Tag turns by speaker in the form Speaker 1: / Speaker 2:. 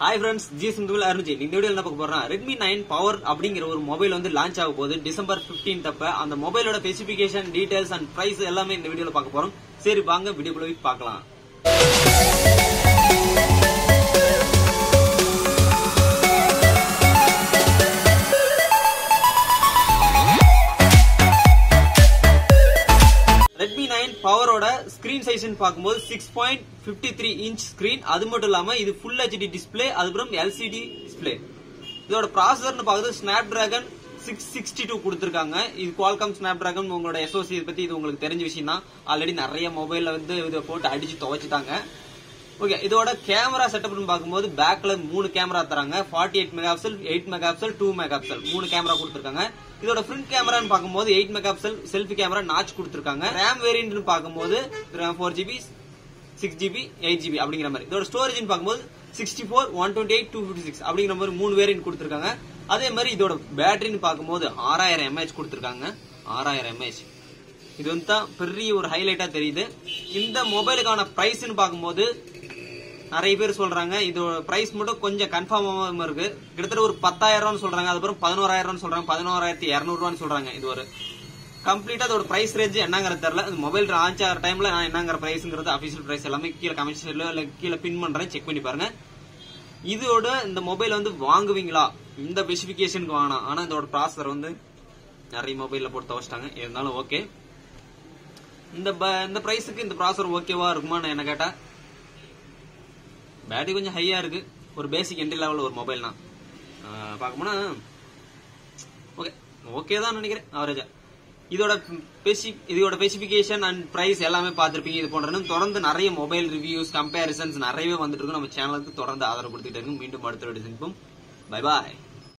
Speaker 1: hi friends ஜி சிந்துவில் அருண்ஜி இந்த வீடியோ என்ன பார்க்க போறோம் ரெட்மி நைன் பவர் அப்படிங்கிற ஒரு மொபைல் வந்து லான்ச் ஆக போகுது டிசம்பர் 15 அப்ப அந்த மொபைலோட ஸ்பெசிபிகேஷன் டீடைல்ஸ் அண்ட் பிரைஸ் எல்லாமே இந்த வீடியோல பார்க்க போறோம் சரி வாங்க வீடியோக்குள்ள போய் பார்க்கலாம் ரெட்மி நைன் பவரோட ஸ்கிரீன் சைஸ் பார்க்கும்போது six point fifty three inch screen அது மட்டும் இல்லாம இது ஃபுல் ஹெச்டி டிஸ்பிளே அதுக்கப்புறம் எல்சிடி டிஸ்பிளே இதோட ப்ராசஸர்னு பார்க்குறது Snapdragon six sixty two கொடுத்துருக்காங்க இது குவால்காம் ஸ்னாப் டிராகன் உங்களோட எஸ்ஓசி பத்தி இது உங்களுக்கு தெரிஞ்ச விஷயம் தான் ஆல்ரெடி நிறைய மொபைல்ல வந்து இதை போட்டு அடிச்சு துவைச்சிட்டாங்க ஓகே இதோட கேமரா செட்டப்னு பார்க்கும்போது பேக்ல மூணு கேமரா தராங்க forty eight mega pixel eight mega pixel two mega pixel மூணு கேமரா கொடுத்துருக்காங்க இதோட ஃப்ரண்ட் கேமரான்னு பார்க்கும்போது eight mega pixel selfie camera notch கொடுத்துருக்காங்க ரேம் வேரியன்ட்னு பார்க்கும்போது four GB six GB eight GB அப்படிங்கிற மாதிரி இதோட ஸ்டோரேஜ் பார்க்கும்போது sixty four one twenty eight two fifty six அப்படிங்கிற மாதிரி மூணு வேரியன்ட் கொடுத்துருக்காங்க அதே மாதிரி இதோட பேட்டரின்னு பார்க்கும்போது ஆறாயிரம் எம்ஏஹெச் கொடுத்துருக்காங்க ஆறாயிரம் எம்ஏஹெச் இது வந்து தான் பெரிய ஒரு ஹைலைட்டா தெரியுது இந்த மொபைலுக்கான பிரைஸ்னு பார்க்கும்போது நிறைய பேர் சொல்றாங்க இதோட பிரைஸ் மட்டும் கொஞ்சம் கன்ஃபார்மாக இருக்கு கிட்டத்தட்ட ஒரு பத்தாயிரம் ரூபான்னு சொல்றாங்க அதுக்கப்புறம் பதினோராயிரம் சொல்றாங்க பதினோராயிரத்தி இரநூறுவான்னு சொல்றாங்க இது ஒரு கம்ப்ளீட்டா அதோட பிரைஸ் ரேஞ்ச் என்னங்கிறது தெரியல இந்த மொபைல் லான்ச் ஆகிற டைம்ல நான் என்னங்கிற பிரைஸ்ங்கிறது அபிஷியல் பிரைஸ் எல்லாமே கீழே கமெண்ட் சைட்ல இல்ல கீழே பின் பண்றேன் செக் பண்ணி பாருங்க இதோட இந்த மொபைல் வந்து வாங்குவீங்களா இந்த ஸ்பெசிபிகேஷனுக்கு வாங்கலாம் ஆனா இதோட ப்ராசஸர் வந்து நிறைய மொபைல்ல போட்டு துவச்சிட்டாங்க இருந்தாலும் ஓகே இந்த ப- இந்த பிரைஸுக்கு இந்த ப்ராசஸர் ஓகேவா இருக்குமான்னு என்ன கேட்டா பேட்டரி கொஞ்சம் ஹையா இருக்கு ஒரு பேசிக் என்ட்ரி லெவல் ஒரு மொபைல் தான் பார்க்க போனா ஓகே ஓகே தான் நினைக்கிறேன் அவரேஜா இதோட ஸ்பெசி இதோட ஸ்பெசிபிகேஷன் அண்ட் பிரைஸ் எல்லாமே பார்த்திருப்பீங்க இது போன்ற தொடர்ந்து நிறைய மொபைல் ரிவ்யூஸ் கம்பேரிசன்ஸ் நிறையவே வந்துட்டு இருக்கு நம்ம சேனலுக்கு தொடர்ந்து ஆதரவு கொடுத்துட்டு இருக்கு மீண்டும் அடுத்த வீடியோ சந்திப்போம் பை பாய்